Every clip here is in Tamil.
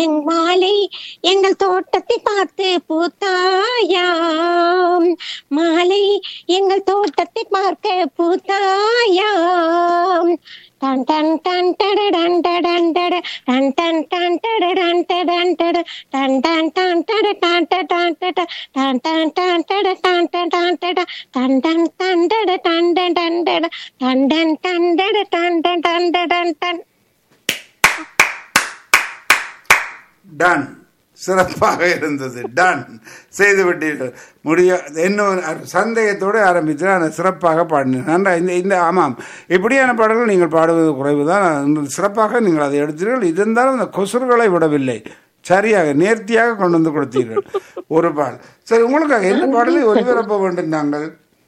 என் மாலை எங்கள் தோட்டத்தை பார்த்து பூத்தாயாம் மாலை எங்கள் தோட்டத்தை பார்க்க பூத்தாயாம் டன் டன் டன் டட டன் டடன் டட டன் டன் டன் டட டன் டடன் டட டன் டன் டன் டட டன் டடன் டட டன் டன் டன் டட டன் டடன் டட டன் டன் டன் டட டன் டன் டட டன் டன் டன் டட டன் டன் டன் டன் டன் டன் சிறப்பாக இருந்தது டன் செய்து விட்டீர்கள் முடிய இன்னும் சந்தேகத்தோடு ஆரம்பித்து நான் சிறப்பாக பாடினேன் நன்றா இந்த இந்த ஆமாம் இப்படியான பாடல்கள் நீங்கள் பாடுவது குறைவு தான் சிறப்பாக நீங்கள் அதை எடுத்தீர்கள் இருந்தாலும் அந்த கொசுறுகளை விடவில்லை சரியாக நேர்த்தியாக கொண்டு வந்து கொடுத்தீர்கள் ஒரு பால் சரி உங்களுக்காக என்ன பாடலை ஒளிபரப்ப வேண்டும் நாங்கள்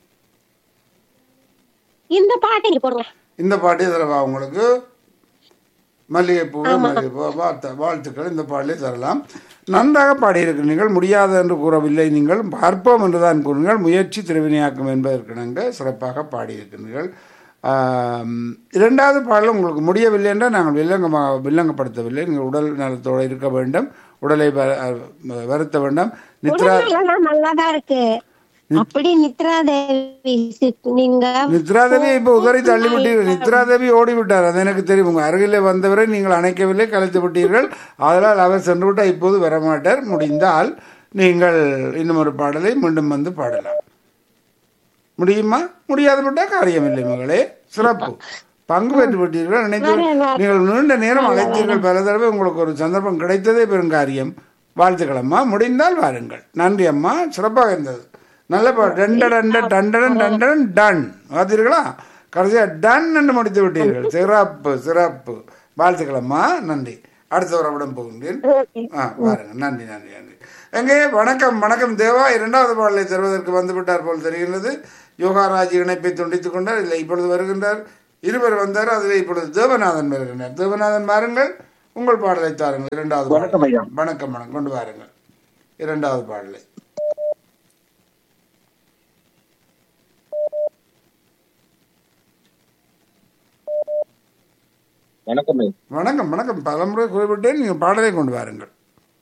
இந்த பாட்டை இங்க போடுங்க இந்த பாட்டு தரவா உங்களுக்கு மல்லிகைப்பூ மல்லிகைப்பூ வாழ்த்து வாழ்த்துக்கள் இந்த பாடலை தரலாம் நன்றாக பாடியிருக்கிறீர்கள் முடியாது என்று கூறவில்லை நீங்கள் பார்ப்போம் என்று தான் கூறுங்கள் முயற்சி திருவினையாக்கும் என்பதற்கிணங்க சிறப்பாக பாடியிருக்கிறீர்கள் ஆம், இரண்டாவது பாடல் உங்களுக்கு முடியவில்லை என்றால் நாங்கள் வில்லங்கமாக வில்லங்கப்படுத்தவில்லை நீங்கள் உடல் நலத்தோடு இருக்க வேண்டும் உடலை வ- அஹ் வருத்த வேண்டாம் நித்ரா உடல்நலம் நல்லாதான் இருக்கு அப்படி நித்ரா தேவி சி- நீங்க நித்ராதேவி இப்ப உதறி தள்ளி விட்டீர்கள் நித்ராதேவி ஓடி விட்டார் அது எனக்கு தெரியும் உங்க அருகிலே வந்தவரை நீங்கள் அணைக்கவில்லை கலைத்து விட்டீர்கள் அதனால் அவர் சென்று விட்டால் இப்போது வரமாட்டார் முடிந்தால் நீங்கள் இன்னும் ஒரு பாடலை மீண்டும் வந்து பாடலாம் முடியுமா முடியாது விட்டால் காரியமில்லை மகளே சிறப்பு பங்கு பெற்று விட்டீர்கள் நினைத்து நீங்கள் நீண்ட நேரம் அழைத்தீர்கள் பல தடவை உங்களுக்கு ஒரு சந்தர்ப்பம் கிடைத்ததே பெருங்காரியம் வாழ்த்துக்களம்மா முடிந்தால் வாருங்கள் நன்றி அம்மா சிறப்பாக இருந்தது நல்ல பாட்டு டண்டடன் டண்டடன் டண்டடன் டன் பார்த்தீர்களா கடைசியா டன் என்று முடித்து விட்டீர்கள் சிறப்பு சிறப்பு வாழ்த்துக்களம்மா நன்றி அடுத்த வரவிடம் போகின்றேன் ஆ பாருங்க நன்றி நன்றி நன்றி எங்கே வணக்கம் வணக்கம் தேவா இரண்டாவது பாடலை தருவதற்கு வந்து விட்டார் போல் தெரிகிறது யோகாராஜ் இணைப்பை துண்டித்துக் கொண்டார் இல்லை இப்பொழுது வருகின்றார் இருவர் வந்தார் அதில் இப்பொழுது தேவநாதன் வருகின்றார் தேவநாதன் வாருங்கள் உங்கள் பாடலை தாருங்கள் இரண்டாவது பாடல். வணக்கம் ஐயா. வணக்கம் வணக்கம் கொண்டு வாருங்கள் இரண்டாவது பாடலை வணக்கம் ஐயா. வணக்கம் வணக்கம் பலமுறை குறிப்பிட்டேன் நீங்கள் பாடலை கொண்டு வாருங்கள்